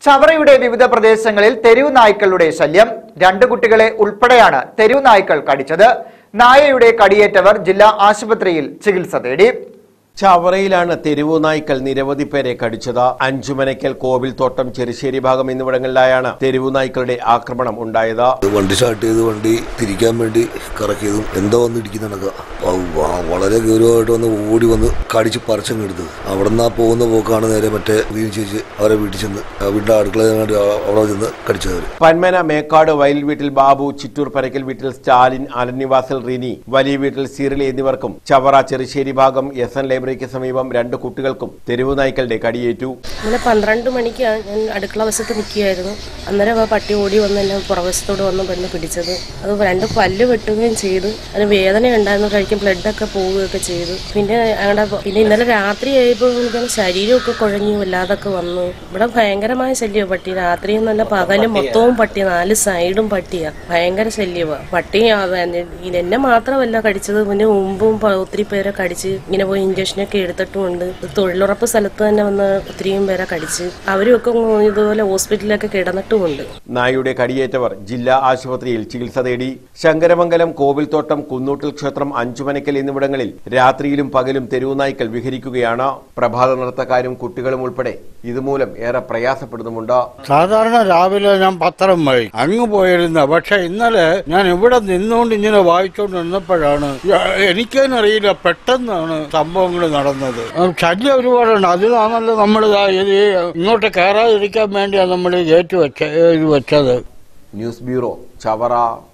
ചവറയുടെ വിവിധ പ്രദേശങ്ങളിൽ തെരുവ് നായ്ക്കളുടെ ശല്യം രണ്ട് കുട്ടികളെ ഉൾപ്പെടെയാണ് തെരുവ് നായ്ക്കൾ കടിച്ചത് നായയുടെ കടിയേറ്റവർ ജില്ലാ ആശുപത്രിയിൽ ചികിത്സ തേടി ചവറയിലാണ് തെരുവു നായ്ക്കൾ നിരവധി പേരെ കടിച്ചത് അഞ്ചുമനയ്ക്കൽ കോവിൽ തോട്ടം ചെറുശ്ശേരി ഭാഗം എന്നിവിടങ്ങളിലായാണ് തെരുവു നായ്ക്കളുടെ ആക്രമണം ഉണ്ടായത് വണ്ടി സ്റ്റാർട്ട് ചെയ്ത് വണ്ടി തിരിക്കാൻ വേണ്ടി കറക്കിയതും എന്തോ വന്ന് ഇടിക്കുന്ന കണക്കാ. ഔ, ആ, വളരെ ഗൗരവമായിട്ട് വന്ന് ഓടി വന്ന് കടിച്ച് പറിച്ചങ്ങ് എടുത്തത് അവിടെ നിന്ന് ആ പോകുന്ന പോക്കാണ് നേരെ മറ്റേ വീണ് ചേച്ചി അവരെ വീട്ടിൽ ചെന്ന് ആ വീടിന്റെ അടുക്കള അവിടെ ചെന്ന് കടിച്ചത് അവര് പന്മന മേക്കാട് വയൽ വീട്ടിൽ ബാബു ചിറ്റൂർ പരക്കൽ വീട്ടിൽ സ്റ്റാലിൻ അലനിവാസൽ റിനി വലിയ വീട്ടിൽ സിറിലി എന്നിവർക്കും ചവറ ചെറുശ്ശേരി ഭാഗം എസ് എൻ ലൈബ്രറിക്ക് സമീപം രണ്ട് കുട്ടികൾക്കും തെരുവു നായ്ക്കളുടെ കടിയേറ്റു ഇന്നലെ പന്ത്രണ്ട് മണിക്ക് ഞാൻ അടുക്കള വശത്ത് നിൽക്കുകയായിരുന്നു അന്നേരം ആ പട്ടി ഓടി വന്ന് എന്നെ പുറവശത്തോട് വന്ന് പെണ്ണ് പിടിച്ചത് അത് രണ്ട് പല്ല് വെട്ടുകയും ചെയ്തു അതിന് വേദന ഉണ്ടായിരുന്നു കഴിക്കും ബ്ലഡൊക്കെ പോവുകയൊക്കെ ചെയ്തു പിന്നെ ഞങ്ങളുടെ പിന്നെ ഇന്നലെ രാത്രി ആയപ്പോൾ എനിക്കാണ് ശരീരമൊക്കെ കുഴഞ്ഞു വല്ലാതൊക്കെ വന്നു ഇവിടെ ഭയങ്കരമായ ശല്യമാണ് പട്ടി രാത്രി എന്നല്ല പകല് മൊത്തവും പട്ടി നാല് സൈഡും പട്ടിയാ ഭയങ്കര ശല്യമാണ് പട്ടി ആ, ഇത് എന്നെ മാത്രമല്ല കടിച്ചത് പിന്നെ മുമ്പും പ- ഒത്തിരി പേരെ കടിച്ച് ഇങ്ങനെ പോയി ഇഞ്ചക്ഷനൊക്കെ എടുത്തിട്ടുമുണ്ട് ഇത് തൊഴിലുറപ്പ് സ്ഥലത്ത് തന്നെ വന്ന് ഒത്തിരിയും പേരെ കടിച്ച് അവരുമൊക്കെ ഇതുപോലെ ഹോസ്പിറ്റലിലൊക്കെ കിടന്നിട്ടുമുണ്ട് നായയുടെ കടിയേറ്റവർ ജില്ലാ ആശുപത്രിയിൽ ചികിത്സ തേടി ശങ്കരമംഗലം കോവിൽത്തോട്ടം കുന്നൂട്ടിൽ ക്ഷേത്രം അഞ്ചുമനക്കൽ എന്നിവിടങ്ങളിൽ രാത്രിയിലും പകലും തെരുവു നായ്ക്കൾ വിഹരിക്കുകയാണ് പ്രഭാത നൃത്തക്കാരും കുട്ടികളും ഉൾപ്പെടെ ഇതുമൂലം ഏറെ പ്രയാസപ്പെടുന്നുമുണ്ട് സാധാരണ രാവിലെ ഞാൻ പത്രം വായി അങ്ങ് പോയിരുന്ന പക്ഷെ ഇന്നലെ ഞാൻ ഇവിടെ നിന്നുകൊണ്ട് ഇങ്ങനെ വായിച്ചുകൊണ്ട് നിന്നപ്പോഴാണ് എനിക്കതിനറിയില്ല പെട്ടെന്നാണ് സംഭവങ്ങൾ നടന്നത് ആ, ശല്യം ഒരുപാടുണ്ട് അതിനാണല്ലോ നമ്മൾ ഇങ്ങോട്ട് കയറാതിരിക്കാൻ വേണ്ടിയാണ് നമ്മൾ ഏറ്റു വെച്ച ഇത് വെച്ചത് ന്യൂസ് ബ്യൂറോ ചവറ